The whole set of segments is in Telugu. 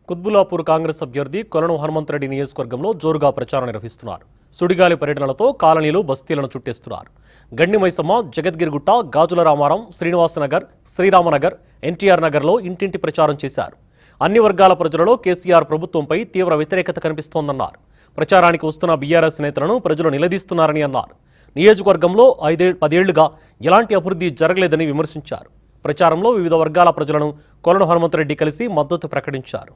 కుత్బులాపూర్ కాంగ్రెస్ అభ్యర్థి కొలను హనుమంతరెడ్డి నియోజకవర్గంలో జోరుగా ప్రచారం నిర్వహిస్తున్నారు సుడిగాలి పర్యటనలతో కాలనీలు బస్తీలను చుట్టేస్తున్నారు గండి మైసమ్మ జగద్గిరిగుట్ట గాజుల రామారం శ్రీనివాసనగర్ శ్రీరామనగర్ ఎన్టీఆర్ నగర్లో ఇంటింటి ప్రచారం చేశారు అన్ని వర్గాల ప్రజలలో కేసీఆర్ ప్రభుత్వంపై తీవ్ర వ్యతిరేకత కనిపిస్తోందన్నారు ప్రచారానికి వస్తున్న బీఆర్ఎస్ నేతలను ప్రజలు నిలదీస్తున్నారని అన్నారు నియోజకవర్గంలో ఐదే పదేళ్లుగా ఎలాంటి అభివృద్ధి జరగలేదని విమర్శించారు ప్రచారంలో వివిధ వర్గాల ప్రజలను కొలను హనుమంతరెడ్డి కలిసి మద్దతు ప్రకటించారు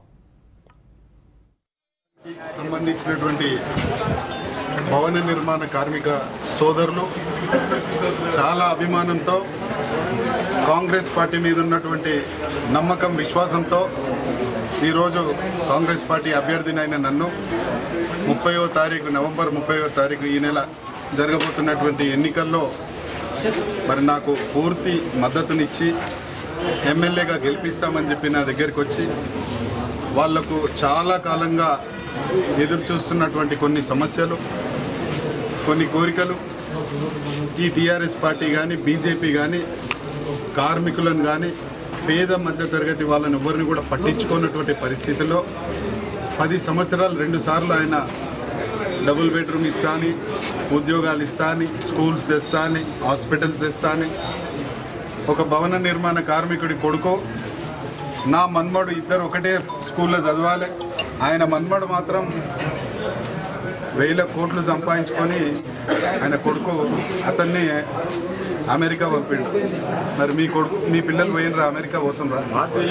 సంబంధించినటువంటి భవన నిర్మాణ కార్మిక సోదరులు చాలా అభిమానంతో కాంగ్రెస్ పార్టీ మీద ఉన్నటువంటి నమ్మకం విశ్వాసంతో ఈరోజు కాంగ్రెస్ పార్టీ అభ్యర్థినైన నన్ను ముప్పైవ తారీఖు నవంబర్ ముప్పైవ తారీఖు ఈ నెల జరగబోతున్నటువంటి ఎన్నికల్లో మరి నాకు పూర్తి మద్దతునిచ్చి ఎమ్మెల్యేగా గెలిపిస్తామని చెప్పి నా దగ్గరికి వచ్చి వాళ్లకు చాలా కాలంగా ఎదురు చూస్తున్నటువంటి కొన్ని సమస్యలు కొన్ని కోరికలు ఈ టీఆర్ఎస్ పార్టీ కానీ బీజేపీ కానీ కార్మికులను కానీ పేద మధ్యతరగతి వాళ్ళని ఎవరిని కూడా పట్టించుకున్నటువంటి పరిస్థితిలో పది సంవత్సరాలు రెండు సార్లు ఆయన డబుల్ బెడ్రూమ్ ఇస్తా అని ఉద్యోగాలు ఇస్తా అని స్కూల్స్ తెస్తా అని హాస్పిటల్స్ తెస్తా అని ఒక భవన నిర్మాణ కార్మికుడి కొడుకో నా మన్మడు ఇద్దరు ఒకటే స్కూల్లో చదవాలి ఆయన మన్మడు మాత్రం వేల కోట్లు సంపాదించుకొని ఆయన కొడుకు అతన్ని అమెరికా పంపిండు మరి మీ కొడుకు మీ పిల్లలు పోయినరా అమెరికా పోతుండ్రా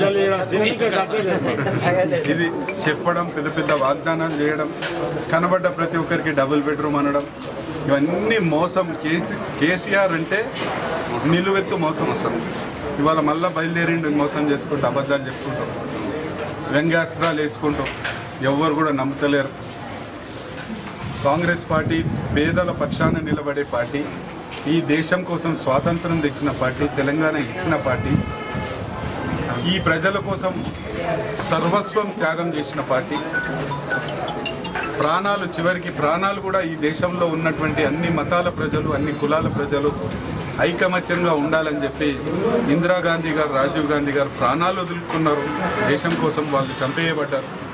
ఇది చెప్పడం పెద్ద పెద్ద వాగ్దానాలు చేయడం కనబడ్డ ప్రతి ఒక్కరికి డబుల్ బెడ్రూమ్ అనడం ఇవన్నీ మోసం కేసీ కేసీఆర్ అంటే నిలువెత్తు మోసం వస్తుంది ఇవాళ మళ్ళీ బయలుదేరిండు మోసం చేసుకుంటూ అబద్ధాలు చెప్పుకుంటాం వ్యంగ్యాస్త్రాలు వేసుకుంటాం ఎవ్వరు కూడా నమ్ముతలేరు కాంగ్రెస్ పార్టీ పేదల పక్షాన నిలబడే పార్టీ ఈ దేశం కోసం స్వాతంత్రం తెచ్చిన పార్టీ తెలంగాణ ఇచ్చిన పార్టీ ఈ ప్రజల కోసం సర్వస్వం త్యాగం చేసిన పార్టీ ప్రాణాలు చివరికి ప్రాణాలు కూడా ఈ దేశంలో ఉన్నటువంటి అన్ని మతాల ప్రజలు అన్ని కులాల ప్రజలు ఐకమత్యంగా ఉండాలని చెప్పి ఇందిరాగాంధీ గారు రాజీవ్ గాంధీ గారు ప్రాణాలు వదులుకున్నారు దేశం కోసం వాళ్ళు చంపేయబడ్డారు